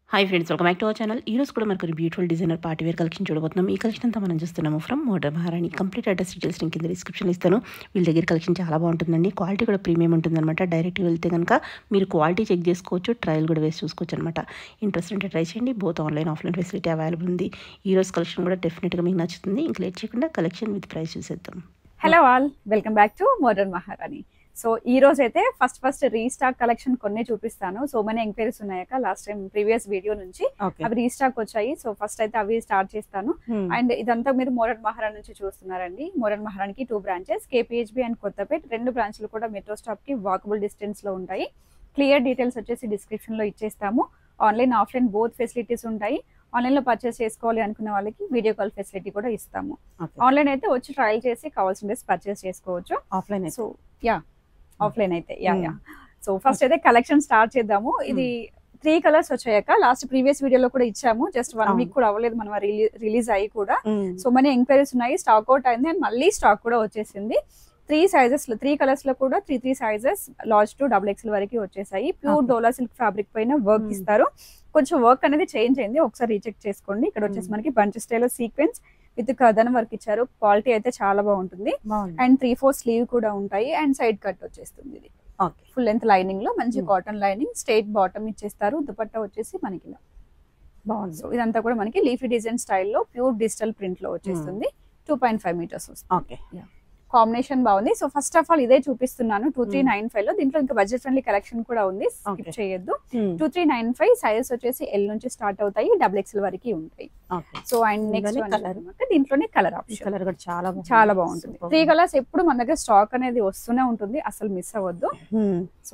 Hi friends welcome back to our channel ఈ రోజు కూడా మనకు beautiful designer party wear collection చూడబోతున్నాం ఈ కలెక్షన్ అంతా మనం చూస్తున్నాము ఫ్రమ్ మోడర్ మహారాణి కంప్లీట్ అడ్రస్ డీటెయిల్స్ నేను కింద డిస్క్రిప్షన్ ఇస్తాను వీళ్ళ దగ్గర కలెక్షన్ చాలా బాగుంటుందండి క్వాలిటీ కూడా ప్రీమియం ఉంటుందన్నమాట డైరెక్ట్గా వెళ్తే కనుక మీరు క్వాలిటీ చెక్ చేసుకోవచ్చు ట్రయల్ కూడా వేసి చూసుకోవచ్చు అనమాట ఇంట్రెస్ట్ ఉంటే ట్రై చేయండి both online offline facility available ఉంది ఈ రోజు కలెక్షన్ కూడా డెఫినెట్గా మీకు నచ్చుతుంది ఇంక లేట్ చేయకుండా కలెక్షన్ విత్ ప్రైస్ చూసేద్దాం hello all welcome back to modern Maharani so ఈ రోజు అయితే ఫస్ట్ ఫస్ట్ రీస్టాక్ కలెక్షన్ కొన్ని చూపిస్తాను సో మెనీ ఎంక్వైరీస్ ఉన్నాయక లాస్ట్ టైం ప్రీవియస్ వీడియో నుంచి ఓకే అవి రీస్టాక్ వచ్చాయి సో ఫస్ట్ అయితే అవి స్టార్ట్ చేస్తాను అండ్ ఇదంతా మీరు మోడర్న్ మహారాణి నుంచి చూస్తున్నారండి మోడర్న్ మహారాణికి two branches KPHB and Kothapet రెండు బ్రాంచ్లు కూడా మెట్రో స్టాప్ కి వాకబుల్ డిస్టెన్స్ లో ఉంటాయి క్లియర్ డీటెయిల్స్ వచ్చేసి డిస్క్రిప్షన్ లో ఇచ్చేస్తాము ఆన్లైన్ ఆఫ్లైన్ బోత్ ఫెసిలిటీస్ ఉంటాయి ఆన్లైన్ లో పర్చేస్ చేసుకోవాలి అనుకున్న వాళ్ళకి వీడియో కాల్ ఫెసిలిటీ కూడా ఇస్తాము ఆన్లైన్ అయితే వచ్చి ట్రయల్ చేసి కావాల్సిన డ్రెస్ పర్చేస్ చేసుకోవచ్చు ఆఫ్లైన్ సో యా ఆఫ్లైన్ అయితే yeah Hmm. Yeah so first అయితే కలెక్షన్ స్టార్ట్ చేద్దాము ఇది త్రీ కలర్స్ వచ్చాయక లాస్ట్ ప్రీవియస్ వీడియోలో కూడా ఇచ్చాము జస్ట్ వన్ అవును. వీక్ కూడా అవ్వలేదు మనం రిలీజ్ అయ్యి కూడా సో మన ఎంక్వైరీస్ ఉన్నాయి స్టాక్ అవుట్ అయింది అండ్ మళ్ళీ స్టాక్ కూడా వచ్చేసింది త్రీ సైజెస్ లో త్రీ కలర్స్ లో కూడా three three sizes large to double XL వరకు వచ్చేసాయి ప్యూర్ Okay. డోలా సిల్క్ ఫ్యాబ్రిక్ పైన వర్క్ Hmm. ఇస్తారు కొంచెం వర్క్ అనేది చేంజ్ అయింది ఒకసారి రీచెక్ చేసుకోండి ఇక్కడ వచ్చేసి Hmm. మనకి బంచ్ స్టైల్ సీక్వెన్స్ విత్ కథన్ వర్క్ ఇచ్చారు క్వాలిటీ అయితే చాలా బాగుంటుంది బాగుంది అండ్ త్రీ ఫోర్ స్లీవ్ కూడా ఉంటాయి అండ్ సైడ్ కట్ వచ్చేస్తుంది ఇది ఓకే ఫుల్ లెంత్ లైనింగ్ లో మంచి Hmm. Cotton lining straight bottom ఇచ్చేస్తారు దుపట్టా వచ్చేసి మనకి ఇలా బాగుంది సో ఇదంతా కూడా మనకి లీఫీ డిజైన్ స్టైల్లో ప్యూర్ డిజిటల్ ప్రింట్ లో వచ్చేస్తుంది టూ పాయింట్ ఫైవ్ మీటర్స్ వస్తుంది ఓకే కాంబినేషన్ బాగుంది సో ఫస్ట్ ఆఫ్ ఆల్ ఇదే చూపిస్తున్నాను two three Hmm. Nine five లో దీంట్లో ఇంకా బడ్జెట్ ఫ్రెండ్లీ కలెక్షన్ కూడా ఉంది Okay. స్కిప్ చేయొద్దు two three nine five sizes వచ్చేసి ఎల్ నుంచి స్టార్ట్ అవుతాయి డబుల్ ఎక్స్ఎల్ వరకు ఉంటాయి ఓకే సో అండ్ నెక్స్ట్ ఇందులోనే colour. దీంట్లోనే కలర్ ఈ ఆప్షన్ కలర్ కూడా చాలా బాగుంది చాలా బాగుంటుంది Super త్రీ బాగుంది. కలర్స్ ఎప్పుడు మన దగ్గర స్టాక్ అనేది వస్తూనే ఉంటుంది అసలు మిస్ అవ్వద్దు Hmm. So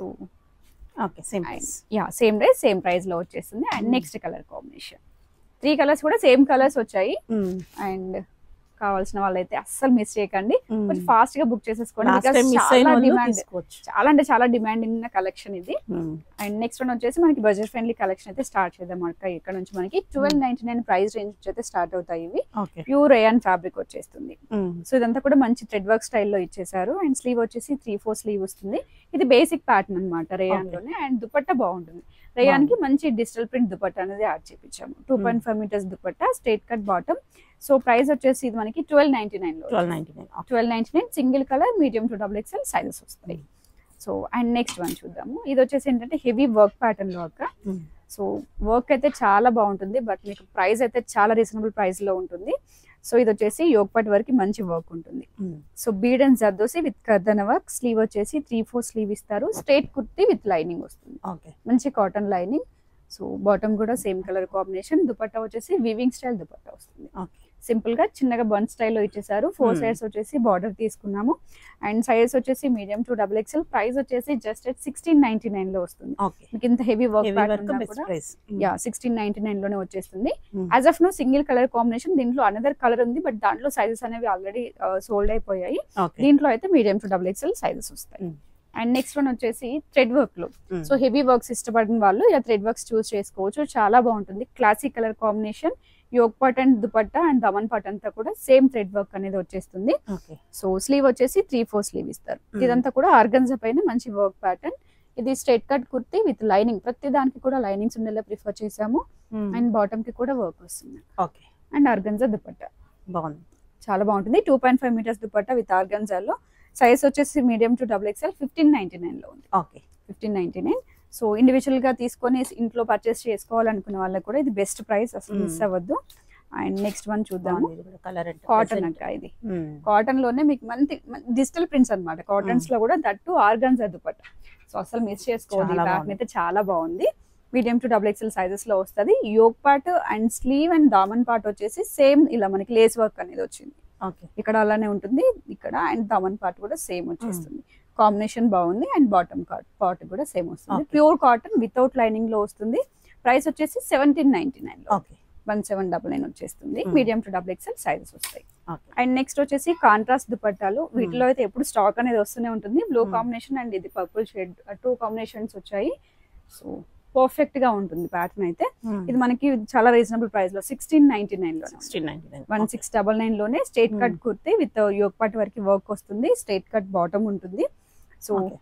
okay same yeah same price same price లో వచ్చేస్తుంది and Hmm. Next colour combination three colours కూడా సేమ్ కలర్స్ వచ్చాయి అండ్ కావాల్సిన వాళ్ళైతే అస్సలు మిస్ చేయకండి కొంచెం ఫాస్ట్ గా బుక్ చేసేసుకోండి లాస్ట్ because టైం మిస్ చాలా అయిన వాళ్ళు డిమాండ్ తీసుకోవచ్చు చాలా అంటే చాలా డిమాండింగ్ ఉన్న కలెక్షన్ ఇది అండ్ నెక్స్ట్ వన్ వచ్చేసి మనకి బడ్జెట్ ఫ్రెండ్లీ కలెక్షన్ అయితే స్టార్ట్ చేద్దాం అక్క ఇక్కడ నుంచి మనకి twelve ninety nine price range నుంచి అయితే స్టార్ట్ అవుతాయి ఇవి ఓకే ప్యూర్ రేయన్ ఫ్యాబ్రిక్ వచ్చేస్తుంది సో ఇదంతా కూడా మంచి థ్రెడ్ వర్క్ స్టైల్లో ఇచ్చేసారు అండ్ స్లీవ్ వచ్చేసి త్రీ ఫోర్ స్లీవ్ వస్తుంది ఇది బేసిక్ ప్యాటర్న్ అనమాట రేయాన్ Okay. లోనే అండ్ దుపట్టా బాగుంటుంది రేయాన్ కి మంచి డిజిటల్ ప్రింట్ దుపట్టా అనేది యాడ్ చేపించాము two point five metres dupatta straight cut bottom so price వచ్చేసి ఇది మనకి ట్వెల్వ్ నైన్టీ నైన్ లో twelve ninety nine twelve ninety nine single colour medium to double XL sizes వస్తాయి సో అండ్ నెక్స్ట్ వన్ చూద్దాము ఇది వచ్చేసి ఏంటంటే హెవీ వర్క్ ప్యాటర్న్ లో అక్క సో వర్క్ అయితే చాలా బాగుంటుంది బట్ మీకు ప్రైస్ అయితే చాలా రీజనబుల్ ప్రైస్ లో ఉంటుంది సో ఇది వచ్చేసి యోగపాటి వరకు మంచి వర్క్ ఉంటుంది so bead and zardozi with కర్దన వర్క్ స్లీవ్ వచ్చేసి త్రీ ఫోర్ స్లీవ్ ఇస్తారు స్ట్రేట్ కుర్తి విత్ లైనింగ్ వస్తుంది ఓకే మంచి కాటన్ లైనింగ్ సో బాటమ్ కూడా సేమ్ కలర్ కాంబినేషన్ దుపట్టా వచ్చేసి వివింగ్ స్టైల్ దుపట్టా వస్తుంది ఓకే సింపుల్ గా చిన్నగా బన్ స్టైల్లో ఇచ్చేసారు ఫోర్ Hmm. సైడ్స్ వచ్చేసి బార్డర్ తీసుకున్నాము అండ్ సైజెస్ వచ్చేసి medium to double XL price వచ్చేసి just at sixteen ninety nine లో వస్తుంది ఓకే మీకు ఇంత heavy work heavy work best price yeah sixteen ninety nine లోనే వచ్చేస్తుంది Hmm. As of no single colour combination దీంట్లో అనదర్ కలర్ ఉంది బట్ దాంట్లో సైజెస్ అనేవి ఆల్రెడీ సోల్డ్ అయిపోయాయి ఓకే దీంట్లో అయితే medium to double XL sizes వస్తాయి Hmm. అండ్ నెక్స్ట్ వన్ వచ్చేసి థ్రెడ్ వర్క్ లో సో హెవీ వర్క్స్ ఇష్టపడిన వాళ్ళు ఇలా థ్రెడ్ వర్క్స్ చూస్ చేసుకోవచ్చు చాలా బాగుంటుంది classic colour combination yoke part and dupatta and దమన్ పాట్ అంతా కూడా సేమ్ థ్రెడ్ వర్క్ అనేది వచ్చేస్తుంది ఓకే సో స్లీవ్ వచ్చేసి త్రీ ఫోర్ స్లీవ్ ఇస్తారు Hmm. ఇదంతా కూడా ఆర్గన్జా పైన మంచి వర్క్ ప్యాటర్న్ ఇది straight cut kurti with lining ప్రతి దానికి కూడా లైనింగ్స్ ఉండేలా ప్రిఫర్ చేసాము అండ్ బాటమ్ కి కూడా వర్క్ వస్తుంది ఓకే అండ్ ఆర్గన్జా దుపట్టా బాగుంది చాలా బాగుంటుంది two point five metres dupatta with ఆర్గన్జాలో సైజ్ వచ్చేసి medium to double XL fifteen ninety nine లో ఉంది okay fifteen ninety nine so individual గా తీసుకొని ఇంట్లో పర్చేస్ చేసుకోవాలనుకునే వాళ్ళకి కూడా ఇది బెస్ట్ ప్రైస్ అసలు మిస్ Hmm. అవ్వద్దు అండ్ నెక్స్ట్ వన్ చూద్దాము కలర్ కాటన్ అక్క ఇది కాటన్ లోనే మీకు మంచి డిజిటల్ ప్రింట్స్ అన్నమాట కాటన్స్ లో కూడా దట్టు ఆర్గన్స్ దుపట్ట సో అసలు మిస్ చేసుకోవద్దు ఈ చాలా ప్యాటర్న్ బాగుంది. అయితే చాలా బాగుంది medium to double XL sizes లో వస్తుంది yoke part and sleeve and దామన్ పార్ట్ వచ్చేసి సేమ్ ఇలా మనకి లేస్ వర్క్ అనేది వచ్చింది ఓకే ఇక్కడ అలానే ఉంటుంది ఇక్కడ అండ్ దమన్ పార్ట్ కూడా సేమ్ వచ్చేస్తుంది కాంబినేషన్ బాగుంది అండ్ బాటమ్ పార్ట్ కూడా సేమ్ వస్తుంది Okay. Pure cotton without lining లో వస్తుంది ప్రైస్ వచ్చేసి సెవెంటీన్ నైన్టీ నైన్ లో okay one seven double nine వచ్చేస్తుంది Hmm. Medium to double XL sizes వస్తాయి ఓకే అండ్ నెక్స్ట్ వచ్చేసి కాంట్రాస్ట్ దుపట్టాలు వీటిలో అయితే ఎప్పుడు స్టాక్ అనేది వస్తూనే ఉంటుంది బ్లూ Hmm. కాంబినేషన్ అండ్ ఇది పర్పుల్ షేడ్ టూ కాంబినేషన్స్ వచ్చాయి సో పర్ఫెక్ట్ గా ఉంటుంది ప్యాటర్న్ అయితే ఇది మనకి చాలా రీజనబుల్ ప్రైస్ లో సిక్స్టీన్ నైన్టీ నైన్ లో sixteen ninety nine one six double nine లోనే straight cut Hmm. Kurti with yoke part వరకు వర్క్ వస్తుంది స్ట్రైట్ కట్ బాటమ్ ఉంటుంది సో Okay.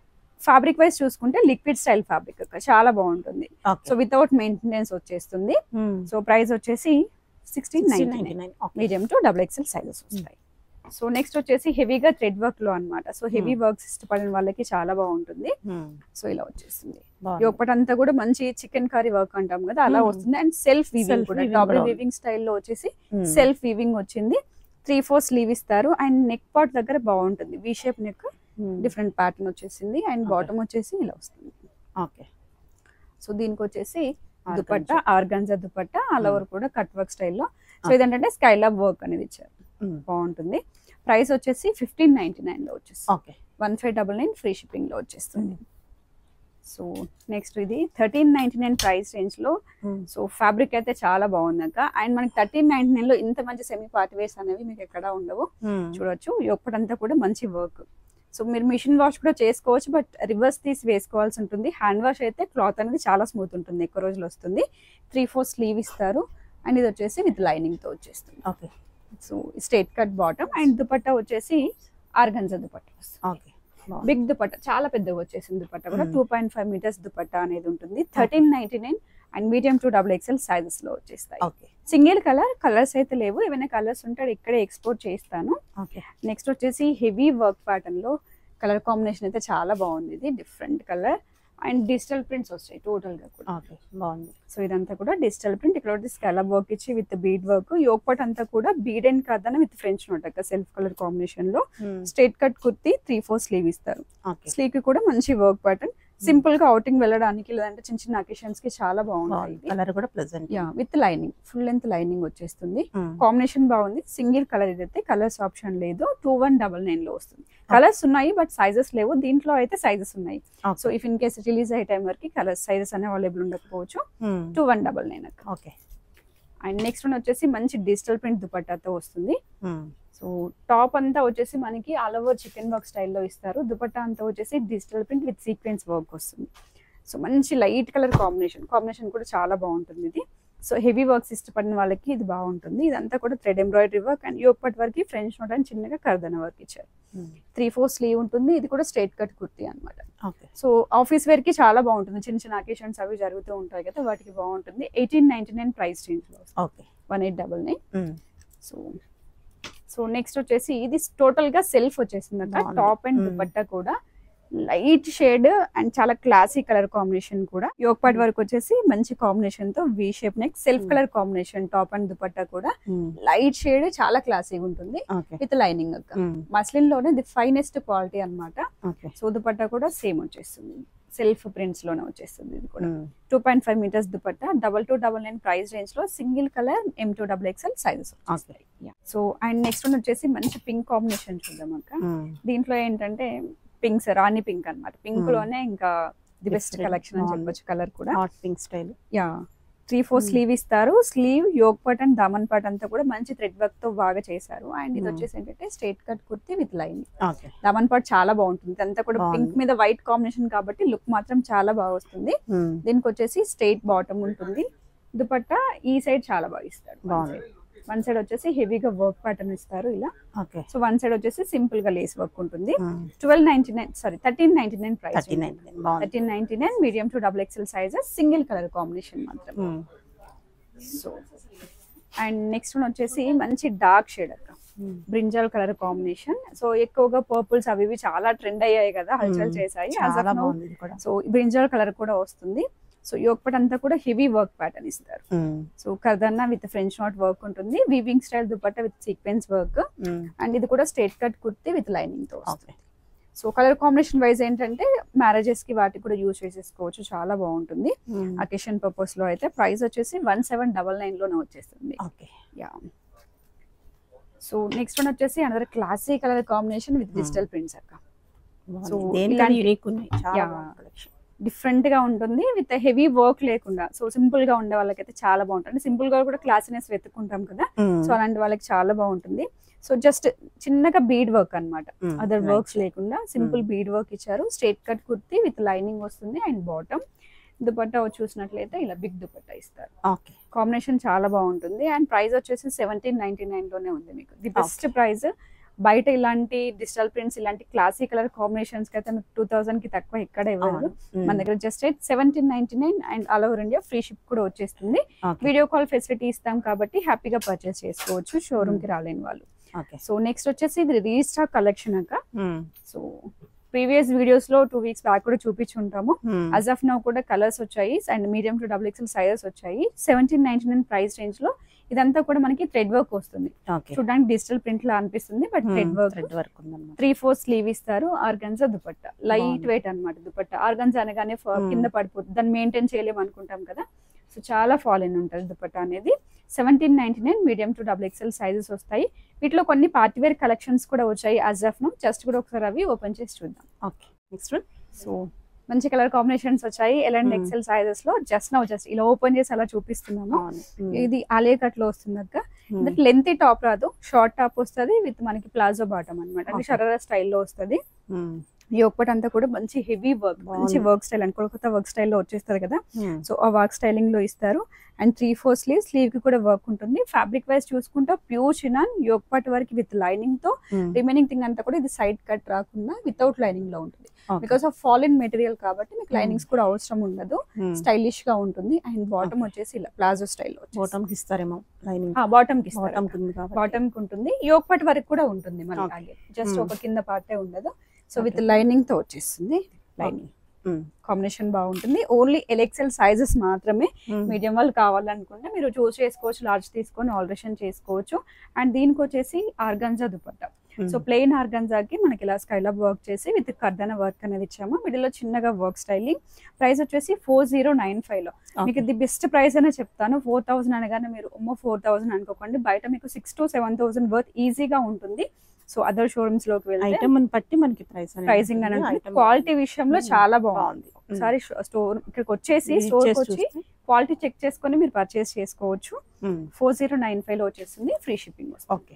ఫ్యాబ్రిక్ వైజ్ చూసుకుంటే లిక్విడ్ స్టైల్ ఫ్యాబ్రిక్ చాలా బాగుంటుంది ఓకే సో వితౌట్ మెయింటెనెన్స్ వచ్చేస్తుంది so price వచ్చేసి sixteen ninety nine medium to double XL sizes వస్తాయి so next వచ్చేసి హెవీగా థ్రెడ్ వర్క్ లో అన్నమాట సో హెవీ వర్క్స్ ఇష్టపడిన వాళ్ళకి చాలా బాగుంటుంది సో ఇలా వచ్చేస్తుంది ఒకటి అంతా కూడా మంచి చికెన్ కర్రీ వర్క్ అంటాం కదా అలా Hmm. వస్తుంది అండ్ సెల్ఫ్ వీవింగ్ Self కూడా weaving డబుల్ కూడా ఉంది. వీవింగ్ స్టైల్లో వచ్చేసి సెల్ఫ్ వీవింగ్ వచ్చింది త్రీ ఫోర్ స్లీవ్ ఇస్తారు అండ్ నెక్ పార్ట్ దగ్గర బాగుంటుంది V shape neck different pattern వచ్చేసింది అండ్ Okay. బాటమ్ వచ్చేసి ఇలా వస్తుంది ఓకే సో దీనికి వచ్చేసి dupatta organza dupatta all over కూడా కట్ వర్క్ స్టైల్లో సో Okay. ఇదేంటంటే స్కైలాబ్ వర్క్ అనేది ఇచ్చారు బాగుంటుంది ప్రైస్ వచ్చేసి ఫిఫ్టీన్ నైన్టీ నైన్ లో వచ్చేసి okay one five double nine free shipping లో వచ్చేస్తుంది సో నెక్స్ట్ ఇది thirteen ninety nine price range లో సో ఫ్యాబ్రిక్ అయితే చాలా బాగుంది అక్క అండ్ మనకి థర్టీన్ నైన్టీ నైన్ లో ఇంత మంచి సెమీ పార్టీ వేర్స్ అనేవి మీకు ఎక్కడ ఉండవు చూడొచ్చు ఒక్కటంతా కూడా మంచి వర్క్ సో మీరు మిషన్ వాష్ కూడా చేసుకోవచ్చు బట్ రివర్స్ తీసి వేసుకోవాల్సి ఉంటుంది హ్యాండ్ వాష్ అయితే క్లాత్ అనేది చాలా స్మూత్ ఉంటుంది ఎక్కువ రోజులు వస్తుంది త్రీ ఫోర్ స్లీవ్ ఇస్తారు అండ్ ఇది వచ్చేసి విత్ లైనింగ్ తో వచ్చేస్తుంది okay so straight cut bottom and dupatta వచ్చేసి ఆర్గన్జా దుపట్టా వస్తుంది ఓకే బిగ్ దుపట్టా చాలా పెద్దగా వచ్చేసింది దుపట్టా కూడా Hmm. Two point five metres dupatta అనేది ఉంటుంది thirteen ninety nine and medium to double XL sizes లో వచ్చేస్తాయి ఓకే సింగిల్ కలర్ కలర్స్ అయితే లేవు ఏమైనా కలర్స్ ఉంటే అది ఇక్కడే ఎక్స్పోర్ట్ చేస్తాను ఓకే నెక్స్ట్ వచ్చేసి హెవీ వర్క్ ప్యాటర్న్ లో కలర్ కాంబినేషన్ అయితే చాలా బాగుంది ఇది different colour and digital prints వస్తాయి టోటల్ గా కూడా ఓకే బాగుంది సో ఇదంతా కూడా డిజిటల్ ప్రింట్ ఇక్కడ ఒకటి స్కాలప్ వర్క్ ఇచ్చి విత్ బీడ్ వర్క్ యోగపట్ అంతా కూడా బీడ్ అండ్ కాదన విత్ ఫ్రెంచ్ నోట్ అక్క సెల్ఫ్ కలర్ కాంబినేషన్ లో straight cut kurti three four sleeve ఇస్తారు ఓకే స్లీవ్ కి కూడా మంచి వర్క్ ప్యాటర్న్ సింపుల్ గా అవుటింగ్ వెళ్ళడానికి లేదంటే చిన్న చిన్న అకేషన్స్ కి చాలా బాగుంటాయి కలర్ కూడా pleasant yeah with lining full length lining వచ్చేస్తుంది కాంబినేషన్ బాగుంది సింగిల్ కలర్ ఇదైతే కలర్స్ ఆప్షన్ లేదు టూ వన్ డబల్ నైన్ లో వస్తుంది కలర్స్ ఉన్నాయి బట్ సైజెస్ లేవు దీంట్లో అయితే సైజెస్ ఉన్నాయి so if in case release అయ్యే టైం వరకు కలర్స్ సైజెస్ అనే అవైలబుల్ ఉండకపోవచ్చు టూ వన్ డబల్ నైన్ అక్క ఓకే అండ్ నెక్స్ట్ వన్ వచ్చేసి మంచి డిజిటల్ ప్రింట్ దుపట్టాతో వస్తుంది సో టాప్ అంతా వచ్చేసి మనకి ఆల్ ఓవర్ చికెన్ వర్క్ స్టైల్లో ఇస్తారు దుపట్టా అంతా వచ్చేసి digital print with sequence work వస్తుంది సో మంచి లైట్ కలర్ కాంబినేషన్ కాంబినేషన్ కూడా చాలా బాగుంటుంది ఇది సో హెవీ వర్క్స్ ఇష్టపడిన వాళ్ళకి ఇది బాగుంటుంది ఇదంతా కూడా thread embroidery work and yoke part వరకు ఫ్రెంచ్ నోట్ అండ్ చిన్నగా కర్దన వర్క్ ఇచ్చారు త్రీ ఫోర్ స్లీవ్ ఉంటుంది ఇది కూడా స్ట్రైట్ కట్ కుర్తీ అన్నమాట ఓకే సో ఆఫీస్ వేర్ కి చాలా బాగుంటుంది చిన్న చిన్న అకేషన్స్ అవి జరుగుతూ ఉంటాయి కదా వాటికి బాగుంటుంది eighteen ninety nine price range లో okay one eight double nine so so next వచ్చేసి ఇది టోటల్ గా సెల్ఫ్ వచ్చేసింది అక్క బాగుంది. Top and Mm. దుపట్టా కూడా లైట్ షేడ్ అండ్ చాలా క్లాసీ కలర్ కాంబినేషన్ కూడా యోగ్ పార్ట్ వరకు వచ్చేసి మంచి కాంబినేషన్ తో V shape neck self Mm. Colour combination top and dupatta కూడా లైట్ షేడ్ చాలా క్లాసీగా ఉంటుంది ఓకే విత్ లైనింగ్ అక్క మస్లిన్ లోనే ది ఫైనెస్ట్ క్వాలిటీ అన్నమాట ఓకే సో దుపట్టా కూడా సేమ్ వచ్చేస్తుంది సెల్ఫ్ ప్రింట్స్ లోనే వచ్చేస్తుంది ఇది కూడా two point five metres dupatta double two double nine price range లో single colour M two double XL sizes okay so and next one వచ్చేసి మంచి పింక్ కాంబినేషన్ చూద్దాం అక్క దీంట్లో ఏంటంటే పింక్స్ రాణి పింక్ అన్నమాట పింక్ Hmm. లోనే ఇంకా ది బెస్ట్ Different, కలెక్షన్ అని బాగుంది. చెప్పొచ్చు కలర్ కూడా hot pink style yeah three four Hmm. Sleeve ఇస్తారు స్లీవ్ యోగ్ పట్ అండ్ దామన్ పట్ అంతా కూడా మంచి థ్రెడ్ వర్క్ తో బాగా చేశారు అండ్ ఇది Hmm. వచ్చేసి ఏంటంటే straight cut kurti with line okay దామన్ పట్ చాలా బాగుంటుంది అంతా కూడా బాగుంది. పింక్ మీద వైట్ కాంబినేషన్ కాబట్టి లుక్ మాత్రం చాలా బాగా వస్తుంది దీనికి వచ్చేసి స్ట్రైట్ బాటమ్ ఉంటుంది దుపట్టా ఈ సైడ్ చాలా బాగా ఇస్తారు బాగుంది. వన్ సైడ్ వచ్చేసి హెవీగా వర్క్ ప్యాటర్న్ ఇస్తారు ఇలా ఓకే సో వన్ సైడ్ వచ్చేసి సింపుల్ గా లేస్ వర్క్ ఉంటుంది twelve ninety nine sorry thirteen ninety nine price thirty nine బాగుంది thirteen ninety nine medium to double XL sizes single colour combination మాత్రం so and next one వచ్చేసి మంచి dark shade అక్క brinjal colour combination so ఎక్కువగా purples అవి ఇవి చాలా trend అయ్యాయి కదా హల్చల్ Hmm. చేశాయి చాలా బాగుంది ఇది కూడా సో బ్రింజాల్ కలర్ కూడా వస్తుంది సో యోగపట్ అంతా కూడా హెవీ వర్క్ ప్యాటర్న్ ఇస్తారు సో కర్దన్నా విత్ ఫ్రెంచ్ నాట్ వర్క్ ఉంటుంది weaving style dupatta with sequence work and ఇది కూడా straight cut kurti with lining తో వస్తుంది okay so colour combination wise ఏంటంటే మ్యారేజెస్ కి వాటికి కూడా యూజ్ చేసేసుకోవచ్చు చాలా బాగుంటుంది అకేషన్ పర్పస్ లో అయితే ప్రైస్ వచ్చేసి వన్ సెవెన్ డబల్ నైన్ లోనే వచ్చేస్తుంది okay yeah so next one వచ్చేసి another classy colour combination with Hmm. Digital prints అక్క So, దేనికని ఇలాంటి- యూనిక్ ఉన్నాయి చాలా Yeah. బాగుంది collection. డిఫరెంట్ గా ఉంటుంది విత్ హెవీ వర్క్ లేకుండా సో సింపుల్ గా ఉండే వాళ్ళకైతే చాలా బాగుంటుంది సింపుల్ గా కూడా క్లాసీనెస్ వెతుక్కుంటాం కదా సో అలాంటి వాళ్ళకి చాలా బాగుంటుంది సో జస్ట్ చిన్నగా బీడ్ వర్క్ అన్నమాట Mm, అదర్ right. వర్క్స్ లేకుండా సింపుల్ బీడ్ వర్క్ ఇచ్చారు straight cut kurti with lining వస్తుంది అండ్ బాటమ్ దుపట్టా చూసినట్లయితే ఇలా బిగ్ దుపట్టా ఇస్తారు ఓకే కాంబినేషన్ చాలా బాగుంటుంది అండ్ ప్రైస్ వచ్చేసి సెవెంటీన్ నైన్టీ నైన్ లోనే ఉంది మీకు ది బెస్ట్ ప్రైస్ బయట ఇలాంటి డిజిటల్ ప్రింట్స్ ఇలాంటి క్లాసిక్ కలర్ కాంబినేషన్స్ కి అయితే మీకు టూ థౌసండ్ కి తక్కువ ఎక్కడ ఇవ్వదు అవును. ఉమ్. మన దగ్గర just seventeen ninety nine and all over India free ship కూడా వచ్చేస్తుంది ఓకే. వీడియో కాల్ ఫెసిలిటీ ఇస్తాం కాబట్టి హ్యాపీగా పర్చేస్ చేసుకోవచ్చు షోరూమ్ కి రాలేని వాళ్ళు ఓకే. సో నెక్స్ట్ వచ్చేసి ఇది రీస్టాక్ కలెక్షన్ అక్క ఉమ్. సో ప్రీవియస్ వీడియోస్ లో టూ వీక్స్ బ్యాక్ కూడా చూపించుంటాము ఉమ్. అజ్ ఆఫ్ నౌ కూడా కలర్స్ వచ్చాయి and medium to double XL sizes వచ్చాయి seventeen ninety nine price range లో ఇదంతా కూడా మనకి థ్రెడ్ వర్క్ వస్తుంది ఓకే. చూడడానికి డిజిటల్ ప్రింట్ లా అనిపిస్తుంది బట్ ఉమ్. థ్రెడ్ వర్క్ థ్రెడ్ వర్క్ ఉందన్నమాట. త్రీ ఫోర్ స్లీవ్ ఇస్తారు ఆర్గన్జా దుపట్టా లైట్ బాగుంది. వెయిట్ అన్నమాట దుపట్టా ఆర్గన్జా అనగానే ఫ- Hmm. కింద పడిపోతుంది దాన్ని మెయింటైన్ చేయలేము అనుకుంటాం కదా సో చాలా ఫాల్ ఇన్ ఉంటుంది దుపట్టా అనేది seventeen ninety nine medium to double XL sizes వస్తాయి వీటిలో కొన్ని పార్టీ వేర్ కలెక్షన్స్ కూడా వచ్చాయి యాజ్ ఆఫ్ నో జస్ట్ కూడా ఒకసారి అవి ఓపెన్ చేసి చూద్దాం ఓకే. Next one. సో మంచి కలర్ కాంబినేషన్స్ వచ్చాయి L and Hmm. XL sizes లో జస్ట్ నౌ జస్ట్ ఇలా ఓపెన్ చేసి అలా చూపిస్తున్నాము అవును. ఉమ్. ఇది ఆలియా కట్ లో వస్తుంది అక్క ఉమ్. లెంత్ టాప్ రాదు షార్ట్ టాప్ వస్తుంది విత్ మనకి ప్లాజో బాటమ్ అనమాట అంటే Okay. షరారా స్టైల్లో వస్తుంది ఉమ్. ఈ ఒక్కటి అంతా కూడా మంచి హెవీ వర్క్ మంచి బాగుంది. Work style and Kolkata work స్టైల్లో వచ్చేస్తుంది కదా ఉమ్. సో ఆ వర్క్ స్టైలింగ్ లో ఇస్తారు and three four sleeve sleeve కి కూడా వర్క్ ఉంటుంది ఫ్యాబ్రిక్ వైజ్ చూసుకుంటే ప్యూర్ చినాన్ యోగ్ పార్ట్ వరకు విత్ లైనింగ్ తో ఉమ్. రిమైనింగ్ థింగ్ అంతా కూడా ఇది సైడ్ కట్ రాకుండా వితౌట్ లైనింగ్ లో ఉంటుంది ఓకే. బికాస్ ఆఫ్ ఫాలిన్ మెటీరియల్ కాబట్టి మీకు లైనింగ్స్ కూడా అవసరం ఉండదు ఉమ్. స్టైలిష్ గా ఉంటుంది అండ్ బాటమ్ Okay. వచ్చేసి ఇలా ప్లాజో స్టైల్ బాటమ్ కి ఇస్తారేమో లైనింగ్ బాటమ్ కి బాటమ్ కింద కాబట్టి బాటమ్ కి ఉంటుంది యోగ్ పార్ట్ వరకు కూడా ఉంటుంది మన Okay. Just Hmm. ఒక కింద పార్టే ఉండదు సో విత్ Okay. లైనింగ్ తో వచ్చేస్తుంది లైనింగ్ ఉమ్. కాంబినేషన్ బాగుంటుంది ఓన్లీ ఎలెక్సెల్ సైజెస్ మాత్రమే ఉమ్. మీడియం వాళ్ళు కావాలనుకుంటే మీరు చూస్ చేసుకోవచ్చు లార్జ్ తీసుకొని ఆల్టరేషన్ చేసుకోవచ్చు అండ్ దీనికి వచ్చేసి ఆర్గంజా దుపట్టా ఉమ్. సో ప్లెయిన్ ఆర్గంజాకి మనకి ఇలా స్కైలప్ వర్క్ చేసి విత్ కర్దన వర్క్ అనేది ఇచ్చాము మిడిల్ లో చిన్నగా వర్క్ స్టైలింగ్ ప్రైస్ వచ్చేసి ఫోర్ జీరో నైన్ ఫైవ్ లో Okay. మీకు ఇది బెస్ట్ ప్రైస్ అనే చెప్తాను ఫోర్ థౌసండ్ అనగానే మీరు ఉమ్మో ఫోర్ థౌసండ్ అనుకోకండి బయట మీకు six to seven thousand worth ఈజీగా ఉంటుంది సో అదర్ షోరూమ్స్ లోకి వెళ్తే ఐటమ్ అని బట్టి మనకి ప్రైస్ అనేది ప్రైసింగ్ అని ఉంటుంది. ఉంటుంది Item క్వాలిటీ విషయంలో ఉమ్. చాలా బాగుంది బాగుంది. ఉమ్. ఒకసారి స్టోర్ ఇక్కడికి వచ్చేసి Visit స్టోర్ చేసి వచ్చి చూస్తే. క్వాలిటీ చెక్ చేసుకొని మీరు పర్చేస్ చేసుకోవచ్చు ఉమ్. ఫోర్ జీరో నైన్ ఫైవ్ లో వచ్చేస్తుంది free shipping okay.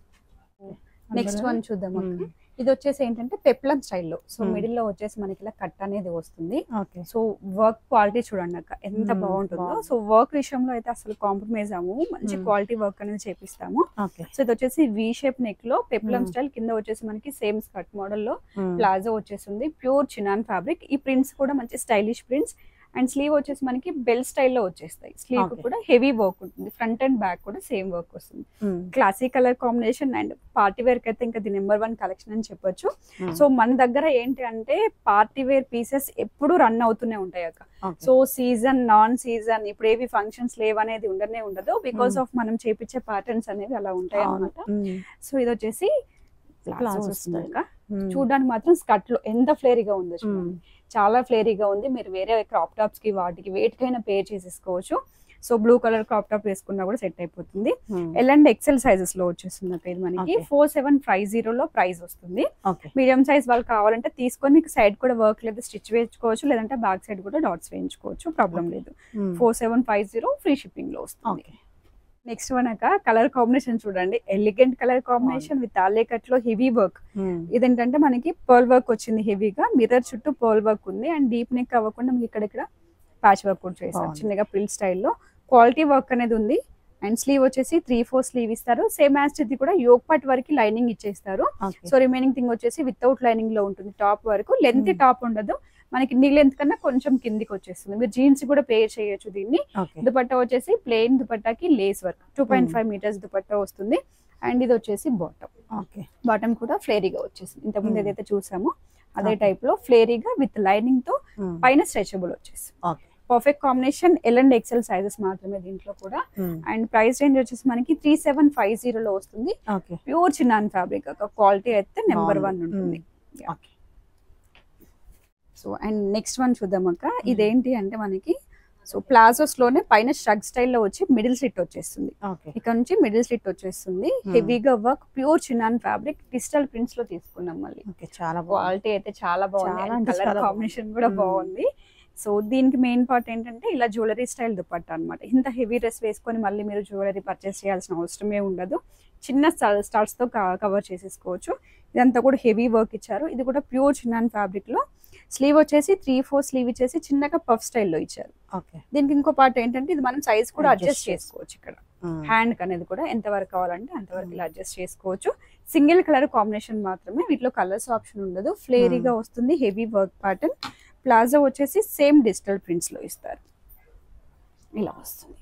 Next one చూద్దాం అక్క. ఉమ్. ఇది వచ్చేసి ఏంటంటే పెప్లం స్టైల్లో సో Hmm. మిడిల్ లో వచ్చేసి మనకి ఇలా కట్ అనేది వస్తుంది ఓకే. సో వర్క్ క్వాలిటీ చూడండి అక్క ఎంత Hmm, బాగుంటుందో బాగుంది. సో వర్క్ విషయంలో అయితే అసలు కాంప్రమైజ్ అవ్వము మంచి Hmm. క్వాలిటీ వర్క్ అనేది చేపిస్తాము ఓకే. సో ఇది వచ్చేసి వి షేప్ నెక్ లో పెప్లం Hmm. స్టైల్ కింద వచ్చేసి మనకి సేమ్ స్కర్ట్ మోడల్ లో ఉమ్. ప్లాజో వచ్చేసింది ప్యూర్ చినాన్ ఫ్యాబ్రిక్ ఈ ప్రింట్స్ కూడా మంచి స్టైలిష్ ప్రింట్స్ అండ్ స్లీవ్ వచ్చేసి మనకి బెల్ స్టైల్లో వచ్చేస్తాయి స్లీవ్ Okay. కూడా హెవీ వర్క్ ఉంటుంది ఫ్రంట్ అండ్ బ్యాక్ కూడా సేమ్ వర్క్ వస్తుంది ఉమ్. Classic colour combination and party wear కి అయితే ఇంకా ది నెంబర్ వన్ కలెక్షన్ అని చెప్పొచ్చు ఉమ్. సో మన దగ్గర ఏంటి అంటే పార్టీ వేర్ పీసెస్ ఎప్పుడు రన్ అవుతూనే ఉంటాయి అక్క okay. So season non season ఇప్పుడు ఏవి ఫంక్షన్స్ లేవనేది ఉండనే ఉండదు బికాస్ Hmm. ఆఫ్ మనం చేపించే ప్యాటర్న్స్ అనేవి అలా ఉంటాయి అవును. అన్నమాట ఉమ్. సో ఇది వచ్చేసి Plazo ప్లాజో వస్తుంది style. అక్క. ఉమ్. చూడడానికి మాత్రం స్కర్ట్ లో ఎంత ఫ్లేరీగా ఉందో ఉమ్. చూడండి చాలా ఫ్లేరీగా ఉంది మీరు వేరే క్రాప్ టాప్స్ కి వాటికి వేటికైనా పేర్ చేసేసుకోవచ్చు so blue colour crop top వేసుకున్నా కూడా సెట్ అయిపోతుంది ఉమ్. ఎల్ అండ్ ఎక్సెల్ సైజెస్ లో వచ్చేస్తుంది అక్క ఇది మనకి Okay. Four seven five zero లో ప్రైస్ వస్తుంది ఓకే. మీడియం సైజ్ వాళ్ళు కావాలంటే తీసుకొని మీకు సైడ్ కూడా వర్క్ లేదా స్టిచ్ వేయించుకోవచ్చు లేదంటే బ్యాక్ సైడ్ కూడా డాట్స్ వేయించుకోవచ్చు ప్రాబ్లం Okay. లేదు ఉమ్. Four seven five zero free shipping లో వస్తుంది ఓకే. నెక్స్ట్ వన్ అక్క కలర్ కాంబినేషన్ చూడండి ఎలిగెంట్ కలర్ కాంబినేషన్ విత్ ఆలే కట్ లో హెవీ వర్క్ ఉమ్. ఇదేంటంటే మనకి పర్ల్ వర్క్ వచ్చింది హెవీగా మిర్రర్ చుట్టూ పర్ల్ వర్క్ ఉంది అండ్ డీప్ నెక్ అవ్వకుండా మీకు ఇక్కడ ఇక్కడ ప్యాచ్ వర్క్ కూడా చేస్తారు బాగుంది. చిన్నగా ప్రిల్ స్టైల్లో క్వాలిటీ వర్క్ అనేది ఉంది అండ్ స్లీవ్ వచ్చేసి త్రీ ఫోర్ స్లీవ్ ఇస్తారు సేమ్ యాజ్ ఇది కూడా యోగ్ పార్ట్ వరకు లైనింగ్ ఇచ్చేస్తారు ఓకే. సో రిమైనింగ్ థింగ్ వచ్చేసి వితౌట్ లైనింగ్ లో ఉంటుంది టాప్ వరకు లెంత్ Hmm. టాప్ ఉండదు మనకి నీ లెంత్ కన్నా కొంచెం కిందికి వచ్చేస్తుంది మీరు జీన్స్ కూడా పే చేయొచ్చు దీన్ని ఓకే. దుపట్టా వచ్చేసి ప్లెయిన్ దుపట్టాకి lace work two point Hmm. Five metres dupatta వస్తుంది అండ్ ఇది వచ్చేసి బాటమ్ ఓకే. బాటమ్ కూడా ఫ్లేరీగా వచ్చేసింది ఇంతకుముందు Hmm. ఏదైతే చూసామో అదే Okay. టైప్ లో ఫ్లేరీగా విత్ లైనింగ్ తో ఉమ్. పైన స్ట్రెచబుల్ వచ్చేసి okay. Perfect combination L and XL sizes మాత్రమే దీంట్లో కూడా ఉమ్. అండ్ ప్రైస్ రేంజ్ వచ్చేసి మనకి త్రీ సెవెన్ ఫైవ్ జీరోలో వస్తుంది ఓకే. ప్యూర్ చిన్నాన్ ఫ్యాబ్రిక్ ఒక క్వాలిటీ అయితే నెంబర్ వన్ బాగుంది. ఉంటుంది ఉమ్. Okay. So and next one చూద్దాం అక్క ఇదేంటి అంటే మనకి సో ప్లాజోస్ లోనే పైన స్ట్రగ్ స్టైల్లో వచ్చి మిడిల్ స్లిట్ వచ్చేస్తుంది ఓకే. ఇక్కడ నుంచి మిడిల్ స్లిట్ వచ్చేస్తుంది Hmm. హెవీగా work pure chinon fabric digital prints లో తీసుకున్నాం మళ్ళీ ఓకే. చాలా బాగుంది. క్వాలిటీ అయితే చాలా చాలా బాగుంది అంటే కలర్ చాలా కాంబినేషన్ కూడా Hmm. బాగుంది సో దీనికి మెయిన్ పార్ట్ ఏంటంటే ఇలా జ్యువెలరీ స్టైల్ దుపట్టా అన్నమాట ఇంత హెవీ డ్రెస్ వేసుకొని మళ్ళీ మీరు జ్యువెలరీ పర్చేస్ చేయాల్సిన అవసరమే ఉండదు చిన్న స్టార్ట్స్ తో కవర్ చేసేసుకోవచ్చు ఇదంతా కూడా హెవీ వర్క్ ఇచ్చారు ఇది కూడా ప్యూర్ చిన్నాన్ ఫ్యాబ్రిక్ లో స్లీవ్ వచ్చేసి త్రీ ఫోర్ స్లీవ్ ఇచ్చేసి చిన్నగా పఫ్ స్టైల్లో ఇచ్చారు ఓకే. దీనికి ఇంకో పార్ట్ ఏంటంటే ఇది మనం సైజ్ కూడా Adjust అడ్జస్ట్ చేసుకోవచ్చు ఇక్కడ హ్యాండ్ అనేది కూడా ఎంత వరకు కావాలంటే అంతవరకు ఇలా అడ్జస్ట్ చేసుకోవచ్చు సింగిల్ కలర్ కాంబినేషన్ మాత్రమే వీటిలో కలర్స్ ఆప్షన్ ఉండదు ఫ్లేరీగా వస్తుంది హెవీ వర్క్ ప్యాటర్న్ ప్లాజో వచ్చేసి సేమ్ డిజిటల్ ప్రింట్స్ లో ఇస్తారు ఇలా వస్తుంది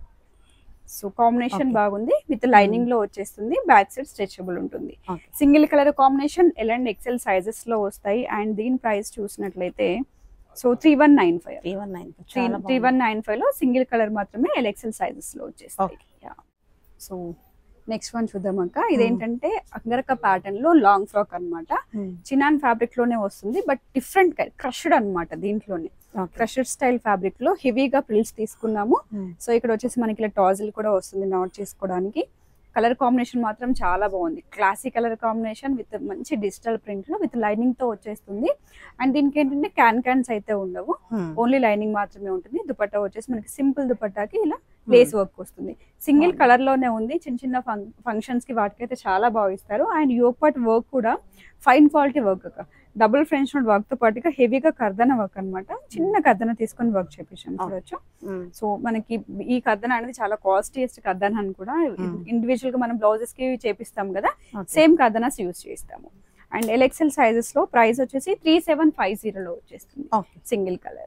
సో కాంబినేషన్ Okay. బాగుంది విత్ లైనింగ్ లో వచ్చేస్తుంది బ్యాక్ సైడ్ స్ట్రెచబుల్ ఉంటుంది okay single colour combination L and XL sizes లో వస్తాయి అండ్ దీని ప్రైస్ చూసినట్లయితే so three one nine five three one nine three three one nine five లో single colour మాత్రమే ఎల్ఎక్సెల్ సైజెస్ లో వచ్చేస్తాయి సో నెక్స్ట్ వన్ చూద్దాం అక్క ఇదేంటంటే అంగరక ప్యాటర్న్ లో లాంగ్ ఫ్రాక్ అన్నమాట చినాన్ ఫ్యాబ్రిక్ లోనే వస్తుంది బట్ డిఫరెంట్ క్రష్డ్ అన్నమాట దీంట్లోనే క్రషర్ స్టైల్ ఫ్యాబ్రిక్ లో హెవీగా ప్రిల్స్ తీసుకున్నాము సో ఇక్కడ వచ్చేసి మనకి ఇలా టాజిల్ కూడా వస్తుంది నాట్ చేసుకోవడానికి కలర్ కాంబినేషన్ మాత్రం చాలా బాగుంది క్లాసీ కలర్ కాంబినేషన్ విత్ మంచి డిజిటల్ ప్రింట్ లో విత్ లైనింగ్ తో వచ్చేస్తుంది అండ్ దీనికి ఏంటంటే క్యాన్ క్యాన్స్ అయితే ఉండవు ఓన్లీ లైనింగ్ మాత్రమే ఉంటుంది దుపట్టా వచ్చేసి మనకి సింపుల్ దుపట్టాకి ఇలా లేస్ వర్క్ వస్తుంది సింగిల్ అవును. కలర్ లోనే ఉంది చిన్న చిన్న ఫంక్షన్స్ కి వాటికైతే చాలా బాగా ఇస్తారు అండ్ యోపాట్ వర్క్ కూడా fine quality work double French knot work తో పాటుగా హెవీగా కర్దన వర్క్ అన్నమాట చిన్న కర్దన తీసుకొని వర్క్ చేపించాం చూడొచ్చు సో మనకి ఈ కర్దన అనేది చాలా కాస్ట్లీయెస్ట్ కర్దన అని కూడా Mm. ఇండివిజువల్ గా మనం బ్లౌజెస్ కి చేపిస్తాం కదా సేమ్ కర్దనాస్ యూస్ చేస్తాము అండ్ ఎల్ఎక్సెల్ సైజెస్ లో ప్రైస్ వచ్చేసి త్రీ సెవెన్ ఫైవ్ జీరోలో వచ్చేస్తుంది okay single colour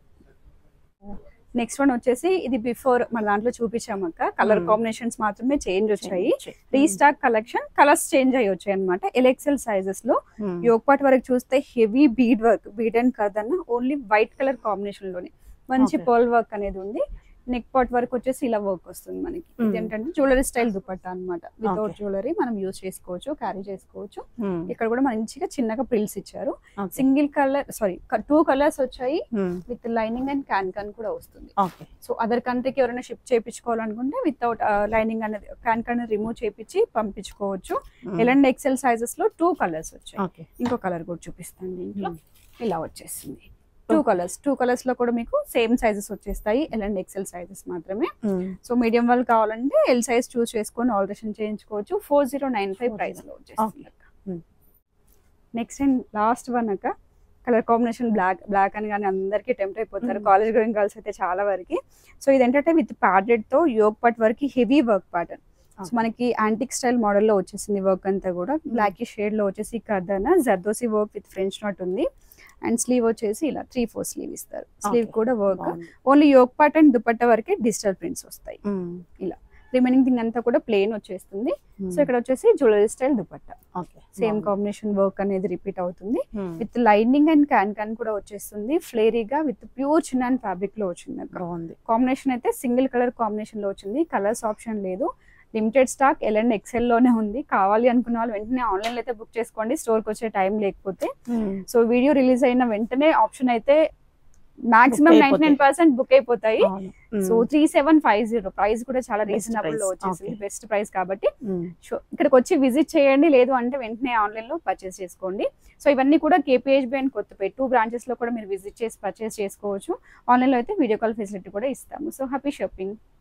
next one వచ్చేసి ఇది బిఫోర్ మన దాంట్లో చూపించామక్క కలర్ Hmm. కాంబినేషన్స్ మాత్రమే చేంజ్ వచ్చాయి రీస్టాక్ కలెక్షన్ కలర్స్ చేంజ్ అయ్యి వచ్చాయి అనమాట ఎల్ఎక్సెల్ సైజెస్ లో యోగపాట్ వరకు చూస్తే heavy bead work bead and కదన్న ఓన్లీ వైట్ కలర్ కాంబినేషన్ లోనే మంచి Okay. పర్ల్ వర్క్ అనేది ఉంది నెక్ పాట్ వరకు వచ్చేసి ఇలా వర్క్ వస్తుంది మనకి Hmm. ఇదేంటంటే జ్యువెలరీ స్టైల్ దుపట్టా అనమాట వితౌట్ Okay. జ్యువెలరీ మనం యూస్ చేసుకోవచ్చు క్యారీ చేసుకోవచ్చు ఇక్కడ కూడా మంచిగా చిన్నగా ప్రిల్స్ ఇచ్చారు okay single colour sorry two colours వచ్చాయి with lining and can can కూడా వస్తుంది ఓకే సో అదర్ కంట్రీకి ఎవరైనా షిప్ చేయించుకోవాలనుకుంటే వితౌట్ లైనింగ్ అనేది క్యాన్ క్యాన్ రిమూవ్ చేపించి పంపించుకోవచ్చు ఎల్ అండ్ ఎక్సెల్ సైజెస్ లో టూ కలర్స్ వచ్చాయి ఓకే ఇంకో కలర్ కూడా చూపిస్తాను దీంట్లో ఇలా వచ్చేస్తుంది టూ కలర్స్ టూ కలర్స్ లో కూడా మీకు సేమ్ సైజెస్ వచ్చేస్తాయి ఎల్ అండ్ ఎక్సెల్ సైజెస్ మాత్రమే సో మీడియం వాళ్ళు కావాలంటే ఎల్ సైజ్ చూస్ చేసుకొని ఆల్టరేషన్ చేయించుకోవచ్చు four zero nine five price లో వచ్చేస్తుంది Hmm. Next and last one అక్క కలర్ కాంబినేషన్ బ్లాక్ బ్లాక్ అని కానీ అందరికీ టెంప్ట్ అయిపోతారు Hmm. కాలేజ్ గోయింగ్ గర్ల్స్ అయితే చాలా వరకు సో ఇదేంటంటే విత్ ప్యాడెడ్ తో యోగ్ పట్ వరకు heavy work pattern so Okay. మనకి యాంటిక్ స్టైల్ మోడల్ లో వచ్చేసింది వర్క్ అంతా కూడా బ్లాక్ షేడ్ లో వచ్చేసి కర్దన zardozi work with French knot ఉంది అండ్ స్లీవ్ వచ్చేసి ఇలా త్రీ ఫోర్ స్లీవ్ ఇస్తారు స్లీవ్ Okay. కూడా work only yoke part and dupatta వరకే డిజిటల్ ప్రింట్స్ వస్తాయి రిమైనింగ్ థింగ్ అంతా కూడా ప్లేన్ వచ్చేస్తుంది సో ఇక్కడ వచ్చేసి jewellery style dupatta okay same combination work అనేది రిపీట్ అవుతుంది with lining and can can కూడా వచ్చేస్తుంది ఫ్లేరీగా విత్ ప్యూర్ చిన్న ఫ్యాబ్రిక్ లో వచ్చింది అక్కడ బాగుంది కాంబినేషన్ అయితే సింగిల్ కలర్ కాంబినేషన్ లో వచ్చింది కలర్స్ ఆప్షన్ లేదు limited stock L and XL లోనే ఉంది కావాలి అనుకున్న వాళ్ళు వెంటనే ఆన్లైన్ లో అయితే బుక్ చేసుకోండి స్టోర్ కి వచ్చే టైం లేకపోతే సో వీడియో రిలీజ్ అయిన వెంటనే ఆప్షన్ అయితే మాక్సిమం Book నైన్టీ నైన్ అయిపోతాయి. పర్సెంట్ బుక్ అయిపోతాయి అవును. So three seven five zero price కూడా చాలా Best రీజనబుల్ లో price. వచ్చేసింది Okay. బెస్ట్ ప్రైస్ కాబట్టి Mm. సో ఇక్కడికి వచ్చి విజిట్ చేయండి లేదు అంటే వెంటనే ఆన్లైన్ లో పర్చేస్ చేసుకోండి సో ఇవన్నీ కూడా KPHB and Kothapet two branches లో కూడా మీరు విజిట్ చేసి పర్చేస్ చేసుకోవచ్చు ఆన్లైన్ లో అయితే వీడియో కాల్ ఫెసిలిటీ కూడా ఇస్తాము సో హ్యాపీ షాపింగ్